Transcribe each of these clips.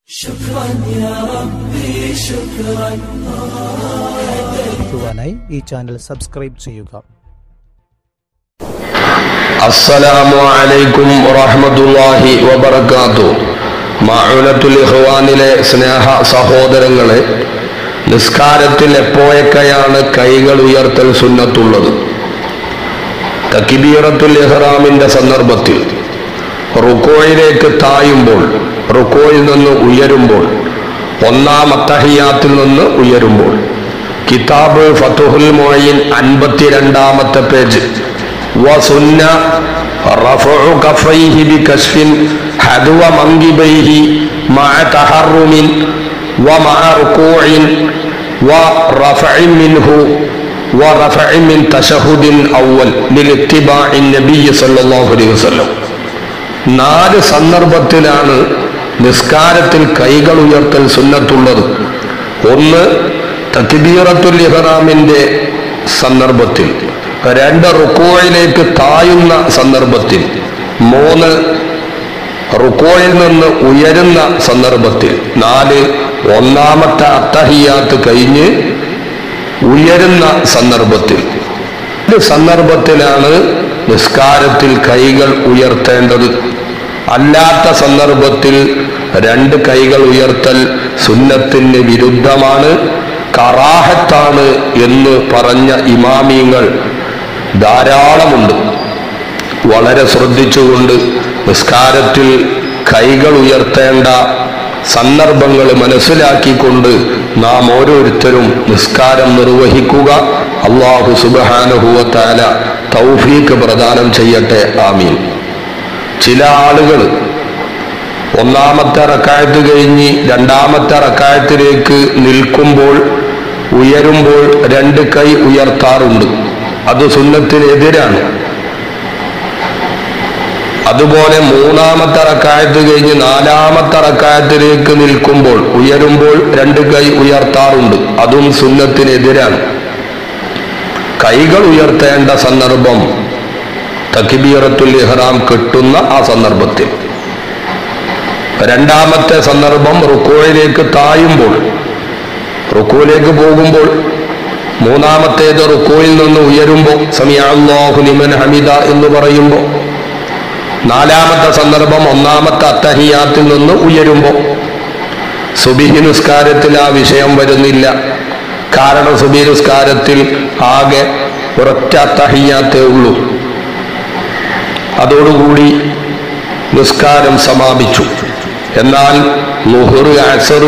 شكرا يا ربي شكرا എത്തുവാനായി ഈ channel subscribe ചെയ്യുക അസ്സലാമു അലൈക്കും വറഹ്മത്തുള്ളാഹി വബറകാതു മഅുലത്തുൽ ഇഖ്വാനിലെ സ്നേഹ സഹോദരങ്ങളെ നിസ്കാരത്തിൽ എപ്പോഴൊക്കെയാണ് കൈകൾ ഉയർത്തൽ സുന്നത്തുള്ളത് തക്ബീറത്തുൽ ഇഹ്റാമിന്റെ സന്ദർഭത്തിൽ റുക്കോയിലേക്ക് തായുമ്പോൾ റുക്കോയിൽ നിന്ന് ഉയരുമ്പോൾ ഒന്നാം അത്തഹിയാത്തിൽ നിന്ന് ഉയരുമ്പോൾ കിതാബ് ഫതുഹുൽ മൊയ്ൻ അൻപത്തിരണ്ടാമത്തെ പേജ് വസുന്ന റഫഉ കഫൈഹി ബികശ്ഫിൻ ഹദവ മങ്കിബൈഹി മഅ തഹറുമിൻ ومع ركوع ورفع منه ورفع من تشهد أول للاتباع النبي صلى الله عليه وسلم നാല് സന്ദർഭത്തിലാണ് നിസ്കാരത്തിൽ കൈകൾ ഉയർത്തൽ സുന്നത്തുള്ളത് ഒന്ന് തക്ബീറത്തുൽ ഇഹ്റാമിന്റെ സന്ദർഭത്തിൽ രണ്ട് റുക്കോയിലേക്ക് തായുന്ന സന്ദർഭത്തിൽ മൂന്ന് റുക്കോയിൽ നിന്ന് ഉയരുന്ന സന്ദർഭത്തിൽ നാല് ഒന്നാമത്തെ അത്തഹിയാത്ത് കഴിഞ്ഞ് ഉയരുന്ന സന്ദർഭത്തിൽ ഇത് സന്ദർഭത്തിലാണ് നിസ്കാരത്തിൽ കൈകൾ ഉയർത്തേണ്ടത് അല്ലാത്ത സന്ദർഭത്തിൽ രണ്ട് കൈകൾ ഉയർത്തൽ സുന്നത്തിന് വിരുദ്ധമാണ് കറാഹത്താണ് എന്ന് പറഞ്ഞ ഇമാമിയങ്ങൾ ധാരാളമുണ്ട് വളരെ ശ്രദ്ധിച്ചുകൊണ്ട് നിസ്കാരത്തിൽ കൈകൾ ഉയർത്തേണ്ട സന്ദർഭങ്ങൾ മനസ്സിലാക്കിക്കൊണ്ട് നാം ഓരോരുത്തരും നിസ്കാരം നിർവഹിക്കുക അള്ളാഹു സുബഹാനുഭൂവത്താല തൗഫീക്ക് പ്രദാനം ചെയ്യട്ടെ ആമീൻ ചില ആളുകൾ ഒന്നാമത്തെ റക്കായത്ത് കഴിഞ്ഞ് രണ്ടാമത്തെ റക്കായത്തിലേക്ക് നിൽക്കുമ്പോൾ ഉയരുമ്പോൾ രണ്ട് കൈ ഉയർത്താറുണ്ട് അത് സുന്നത്തിനെതിരാണ് അതുപോലെ മൂന്നാമത്തെ റക്കായത്ത് കഴിഞ്ഞ് നാലാമത്തെ റക്കായത്തിലേക്ക് നിൽക്കുമ്പോൾ ഉയരുമ്പോൾ രണ്ട് കൈ ഉയർത്താറുണ്ട് അതും സുന്നത്തിനെതിരാണ് കൈകൾ ഉയർത്തേണ്ട സന്ദർഭം തക്കിബീറത്തുൽ ഇഹ്റാം കിട്ടുന്ന ആ സന്ദർഭത്തിൽ രണ്ടാമത്തെ സന്ദർഭം റുക്കോയിലേക്ക് തായുമ്പോൾ റുക്കോയിലേക്ക് പോകുമ്പോൾ മൂന്നാമത്തേത് റുക്കോയിൽ നിന്ന് ഉയരുമ്പോൾ സമിയാഹു ലിമൻ ഹമിദ എന്ന് പറയുമ്പോൾ നാലാമത്തെ സന്ദർഭം ഒന്നാമത്തെ അത്തഹിയാത്തിൽ നിന്ന് ഉയരുമ്പോൾ സുബിഹി നിസ്കാരത്തിൽ ആ വിഷയം വരുന്നില്ല കാരണം സുബി നിസ്കാരത്തിൽ ആകെ ഒരൊറ്റ അത്തഹിയാത്തേ ഉള്ളൂ അതോടുകൂടി നിസ്കാരം സമാപിച്ചു എന്നാൽ ലുഹർ അസർ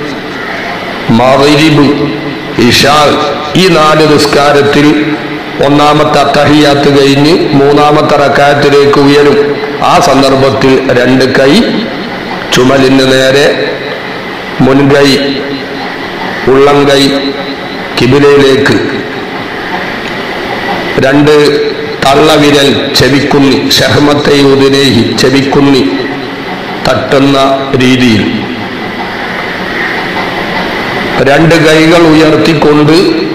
മറിബ് ഇഷാ ഈ നാല് നിസ്കാരത്തിൽ ഒന്നാമത്തെ അത്തഹിയാത്ത് കഴിഞ്ഞ് മൂന്നാമത്തെ റക്കായത്തിലേക്ക് ഉയരും ആ സന്ദർഭത്തിൽ രണ്ട് കൈ ചുമലിന് നേരെ മുൻകൈ ഉള്ളംകൈ കിബിലയിലേക്ക് രണ്ട് തള്ളവിരൽ ചെവിക്കുന്നി ഷഹമത്തയൂതിനേഹി ചെവിക്കുന്നി തട്ടുന്ന രീതിയിൽ രണ്ട് കൈകൾ ഉയർത്തിക്കൊണ്ട്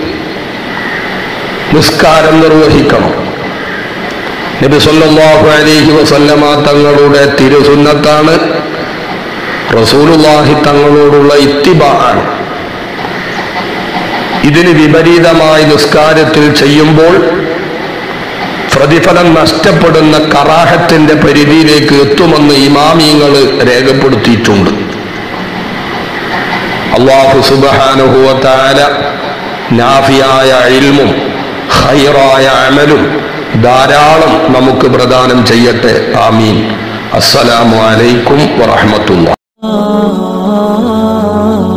നിസ്കാരം നിർവഹിക്കണം നബി സല്ലല്ലാഹു അലൈഹി വസല്ലമ തങ്ങളുടെ തിരുസുന്നത്താണ് റസൂലുള്ളാഹി തങ്ങളോടുള്ള ഇത്തിബാണ് ഇതിന് വിപരീതമായി നിസ്കാരത്തിൽ ചെയ്യുമ്പോൾ പ്രതിഫലം നഷ്ടപ്പെടുന്ന കറാഹത്തിന്റെ പരിധിയിലേക്ക് എത്തുമെന്ന് ഇമാമിയങ്ങൾ രേഖപ്പെടുത്തിയിട്ടുണ്ട് അള്ളാഹു സുബഹാനുഹുവത്താല നാഫിയായ ഇൽമും ഹൈറായ അമലും ധാരാളം നമുക്ക് പ്രദാനം ചെയ്യട്ടെ ആമീൻ അസ്സലാമു അലൈക്കും വറഹമത്തുള്ള ah